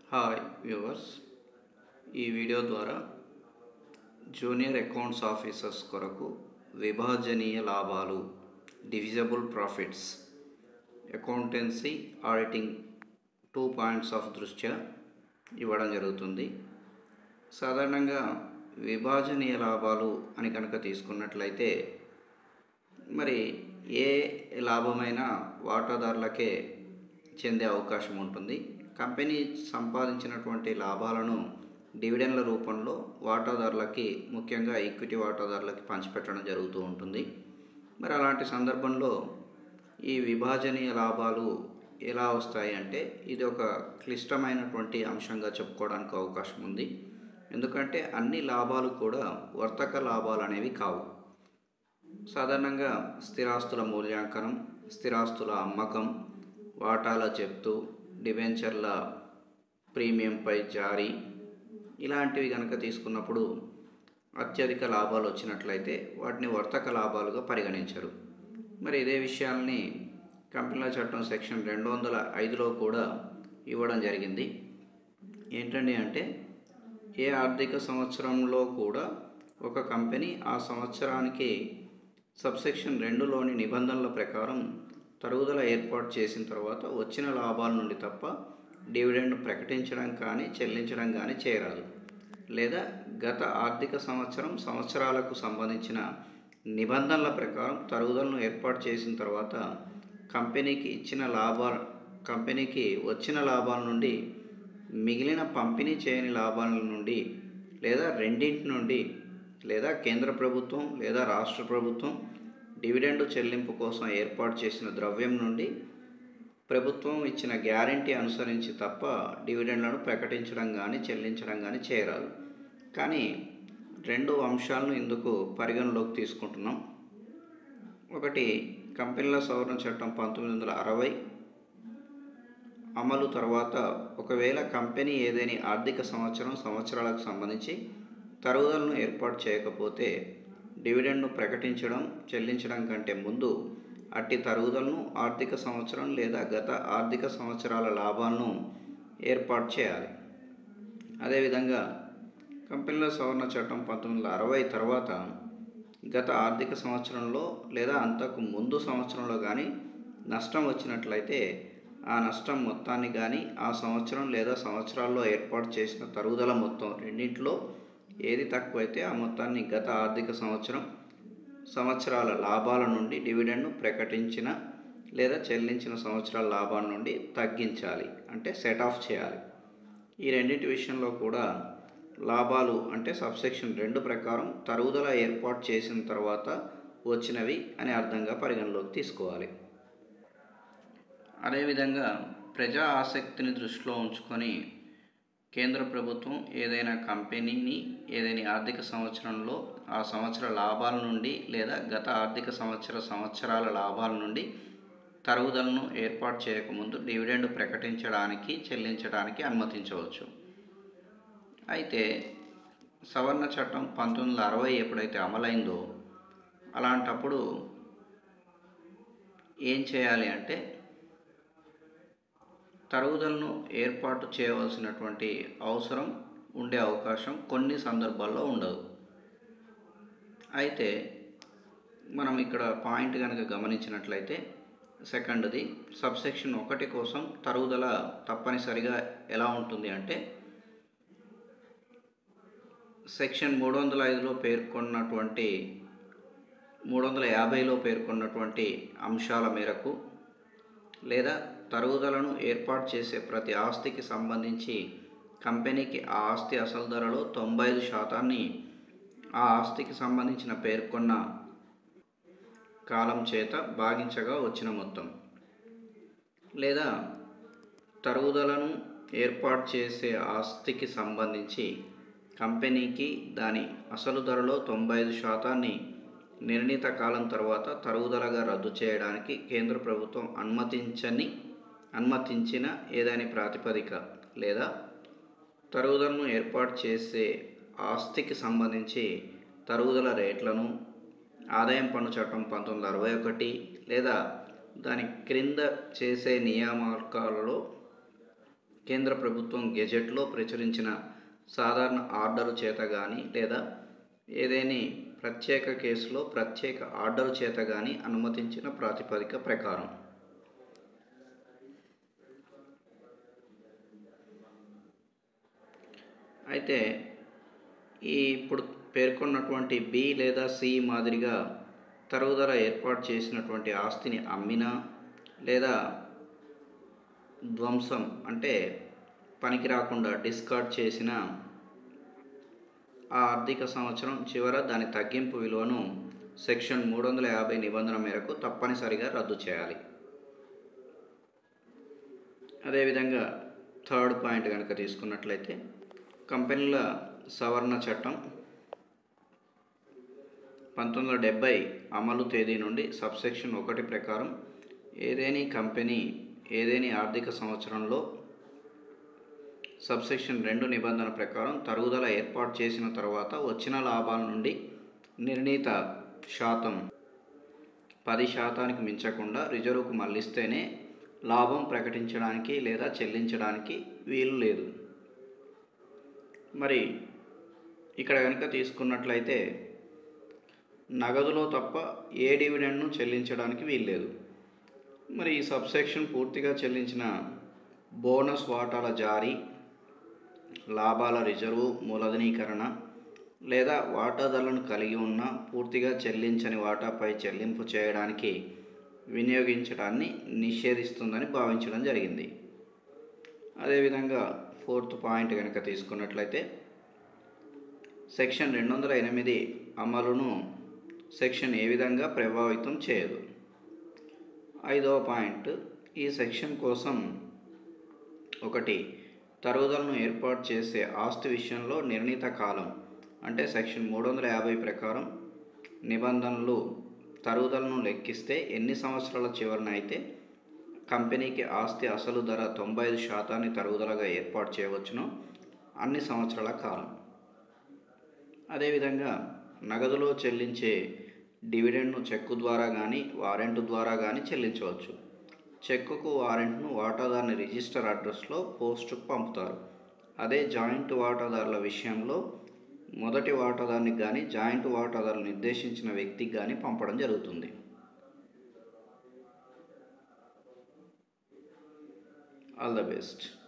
hi viewers ఈ video ద్వారా junior accounts officers కొరకు విభాజనీయ లాభాలు divisible profits accountancy auditing two points of దృష్ట్యా ఇవ్వడం జరుగుతుంది సాధారణంగా విభాజనీయ లాభాలు అని కనుక తీసుకున్నట్లయితే మరి ఏ లాభమైనా వాటాదారులకే చెందే అవకాశం ఉంటుంది కంపెనీ సంపాదించినటువంటి లాభాలను డివిడెండ్ల రూపంలో వాటాదారులకి ముఖ్యంగా ఈక్విటీ వాటాదారులకి పంచిపెట్టడం జరుగుతూ ఉంటుంది మరి అలాంటి సందర్భంలో ఈ విభాజనీయ లాభాలు ఎలా వస్తాయి అంటే ఇది ఒక క్లిష్టమైనటువంటి అంశంగా చెప్పుకోవడానికి అవకాశం ఉంది ఎందుకంటే అన్ని లాభాలు కూడా వర్తక లాభాలు అనేవి కావు సాధారణంగా స్థిరాస్తుల మూల్యాంకనం స్థిరాస్తుల అమ్మకం వాటాల జప్తు డిబెంచర్ల ప్రీమియంపై జారీ ఇలాంటివి కనుక తీసుకున్నప్పుడు అత్యధిక లాభాలు వచ్చినట్లయితే వాటిని వర్తక లాభాలుగా పరిగణించరు మరి ఇదే విషయాల్ని కంపెనీల చట్టం సెక్షన్ రెండు వందల ఐదులో కూడా ఇవ్వడం జరిగింది ఏంటండి అంటే ఏ ఆర్థిక సంవత్సరంలో కూడా ఒక కంపెనీ ఆ సంవత్సరానికి సబ్సెక్షన్ రెండులోని నిబంధనల ప్రకారం తరుగుదల ఏర్పాటు చేసిన తర్వాత వచ్చిన లాభాల నుండి తప్ప డివిడెండ్ ప్రకటించడం కానీ చెల్లించడం కానీ చేయరాదు లేదా గత ఆర్థిక సంవత్సరం సంవత్సరాలకు సంబంధించిన నిబంధనల ప్రకారం తరుగుదలను ఏర్పాటు చేసిన తర్వాత కంపెనీకి ఇచ్చిన లాభాల కంపెనీకి వచ్చిన లాభాల నుండి మిగిలిన పంపిణీ చేయని లాభాల నుండి లేదా రెండింటి నుండి లేదా కేంద్ర ప్రభుత్వం లేదా రాష్ట్ర ప్రభుత్వం డివిడెండ్ చెల్లింపు కోసం ఏర్పాటు చేసిన ద్రవ్యం నుండి ప్రభుత్వం ఇచ్చిన గ్యారంటీ అనుసరించి తప్ప డివిడెండ్లను ప్రకటించడం కానీ చెల్లించడం కానీ చేయరాదు కానీ రెండు అంశాలను ఇందుకు పరిగణలోకి తీసుకుంటున్నాం ఒకటి కంపెనీల సవరణ చట్టం పంతొమ్మిది వందల అరవై అమలు తర్వాత ఒకవేళ కంపెనీ ఏదైనా ఆర్థిక సంవత్సరం సంవత్సరాలకు సంబంధించి తరుగుదలను ఏర్పాటు చేయకపోతే డివిడెండ్ను ప్రకటించడం చెల్లించడం కంటే ముందు అట్టి తరుగుదలను ఆర్థిక సంవత్సరం లేదా గత ఆర్థిక సంవత్సరాల లాభాలను ఏర్పాటు చేయాలి అదేవిధంగా కంపెనీల సవరణ చట్టం పంతొమ్మిది వందల అరవై తర్వాత గత ఆర్థిక సంవత్సరంలో లేదా అంతకు ముందు సంవత్సరంలో కానీ నష్టం వచ్చినట్లయితే ఆ నష్టం మొత్తాన్ని కానీ ఆ సంవత్సరం లేదా సంవత్సరాల్లో ఏర్పాటు చేసిన తరుగుదల మొత్తం రెండింటిలో ఏది తక్కువైతే ఆ మొత్తాన్ని గత ఆర్థిక సంవత్సరం సంవత్సరాల లాభాల నుండి డివిడెండ్ను ప్రకటించిన లేదా చెల్లించిన సంవత్సరాల లాభాల నుండి తగ్గించాలి అంటే సెట్ ఆఫ్ చేయాలి ఈ రెండింటి విషయంలో కూడా లాభాలు అంటే సబ్సెక్షన్ రెండు ప్రకారం తరుగుదల ఏర్పాటు చేసిన తర్వాత వచ్చినవి అనే అర్థంగా పరిగణలోకి తీసుకోవాలి అదేవిధంగా ప్రజా ఆసక్తిని దృష్టిలో ఉంచుకొని కేంద్ర ప్రభుత్వం ఏదైనా కంపెనీని ఏదైనా ఆర్థిక సంవత్సరంలో ఆ సంవత్సర లాభాల నుండి లేదా గత ఆర్థిక సంవత్సర సంవత్సరాల లాభాల నుండి తరుగుదలను ఏర్పాటు చేయకముందు డివిడెండ్ ప్రకటించడానికి చెల్లించడానికి అనుమతించవచ్చు అయితే సవర్ణ చట్టం పంతొమ్మిది వందల అరవై ఎప్పుడైతే అమలైందో అలాంటప్పుడు ఏం చేయాలి అంటే తరుగుదలను ఏర్పాటు చేయవలసినటువంటి అవసరం ఉండే అవకాశం కొన్ని సందర్భాల్లో ఉండదు అయితే మనం ఇక్కడ పాయింట్ కనుక గమనించినట్లయితే సెకండ్ది సబ్సెక్షన్ ఒకటి కోసం తరుగుదల తప్పనిసరిగా ఎలా ఉంటుంది అంటే సెక్షన్ మూడు వందల ఐదులో పేర్కొన్నటువంటి మూడు వందల యాభైలో పేర్కొన్నటువంటి అంశాల మేరకు లేదా తరుగుదలను ఏర్పాటు చేసే ప్రతి ఆస్తికి సంబంధించి కంపెనీకి ఆ ఆస్తి అసలు ధరలో తొంభై ఐదు శాతాన్ని ఆ ఆస్తికి సంబంధించిన పేర్కొన్న కాలం చేత భాగించగా వచ్చిన మొత్తం లేదా తరుగుదలను ఏర్పాటు చేసే ఆస్తికి సంబంధించి కంపెనీకి దాని అసలు ధరలో తొంభై ఐదు శాతాన్ని నిర్ణీత కాలం తర్వాత తరుగుదలగా రద్దు చేయడానికి కేంద్ర ప్రభుత్వం అనుమతించని అనుమతించిన ఏదైనా ప్రాతిపదిక లేదా తరుగుదలను ఏర్పాటు చేసే ఆస్తికి సంబంధించి తరుగుదల రేట్లను ఆదాయం పన్ను చట్టం పంతొమ్మిది వందల అరవై ఒకటి లేదా దాని క్రింద చేసే నియామకాలలో కేంద్ర ప్రభుత్వం గెజెట్లో ప్రచురించిన సాధారణ ఆర్డరు చేత కానీ లేదా ఏదేని ప్రత్యేక కేసులో ప్రత్యేక ఆర్డరు చేత కానీ అనుమతించిన ప్రాతిపదిక ప్రకారం అయితే ఈ ఇప్పుడు పేర్కొన్నటువంటి బి లేదా సి మాదిరిగా తరుగుదల ఏర్పాటు చేసినటువంటి ఆస్తిని అమ్మినా లేదా ధ్వంసం అంటే పనికి రాకుండా డిస్కార్డ్ చేసిన ఆ ఆర్థిక సంవత్సరం చివర దాని తగ్గింపు విలువను సెక్షన్ మూడు వందల యాభై నిబంధన మేరకు తప్పనిసరిగా రద్దు చేయాలి అదేవిధంగా థర్డ్ పాయింట్ కనుక తీసుకున్నట్లయితే కంపెనీల సవరణ చట్టం పంతొమ్మిది వందల డెబ్బై అమలు తేదీ నుండి సబ్సెక్షన్ ఒకటి ప్రకారం ఏదేని కంపెనీ ఏదేని ఆర్థిక సంవత్సరంలో సబ్సెక్షన్ రెండు నిబంధన ప్రకారం తరుగుదల ఏర్పాటు చేసిన తర్వాత వచ్చిన లాభాల నుండి నిర్ణీత శాతం పది శాతానికి మించకుండా రిజర్వుకు మళ్ళిస్తేనే లాభం ప్రకటించడానికి లేదా చెల్లించడానికి వీలు లేదు మరి ఇక్కడ కనుక తీసుకున్నట్లయితే నగదులో తప్ప ఏ డివిడెండ్ను చెల్లించడానికి వీల్లేదు మరి ఈ సబ్సెక్షన్ పూర్తిగా చెల్లించిన బోనస్ వాటాల జారీ లాభాల రిజర్వు మూలధనీకరణ లేదా వాటాదారులను కలిగి ఉన్న పూర్తిగా చెల్లించని వాటాపై చెల్లింపు చేయడానికి వినియోగించడాన్ని నిషేధిస్తుందని భావించడం జరిగింది అదేవిధంగా ఫోర్త్ పాయింట్ కనుక తీసుకున్నట్లయితే సెక్షన్ రెండు వందల ఎనిమిది అమలును సెక్షన్ ఏ విధంగా ప్రభావితం చేయదు ఐదవ పాయింట్ ఈ సెక్షన్ కోసం ఒకటి తరుగుదలను ఏర్పాటు చేసే ఆస్తి విషయంలో నిర్ణీత కాలం అంటే సెక్షన్ మూడు వందల యాభై ప్రకారం నిబంధనలు తరుగుదలను లెక్కిస్తే ఎన్ని సంవత్సరాల చివరన అయితే కంపెనీకి ఆస్తి అసలు ధర తొంభై ఐదు శాతాన్ని తరుగుదలగా ఏర్పాటు చేయవచ్చునో అన్ని సంవత్సరాల కాలం అదేవిధంగా నగదులో చెల్లించే డివిడెండ్ను చెక్కు ద్వారా కానీ వారెంట్ ద్వారా కానీ చెల్లించవచ్చు చెక్కుకు వారెంట్ను వాటాదారుని రిజిస్టర్ అడ్రస్లో పోస్టుకు పంపుతారు అదే జాయింట్ వాటాదారుల విషయంలో మొదటి వాటాదారునికి కానీ జాయింట్ వాటాదారులు నిర్దేశించిన వ్యక్తికి కానీ పంపడం జరుగుతుంది ఆల్ ద బెస్ట్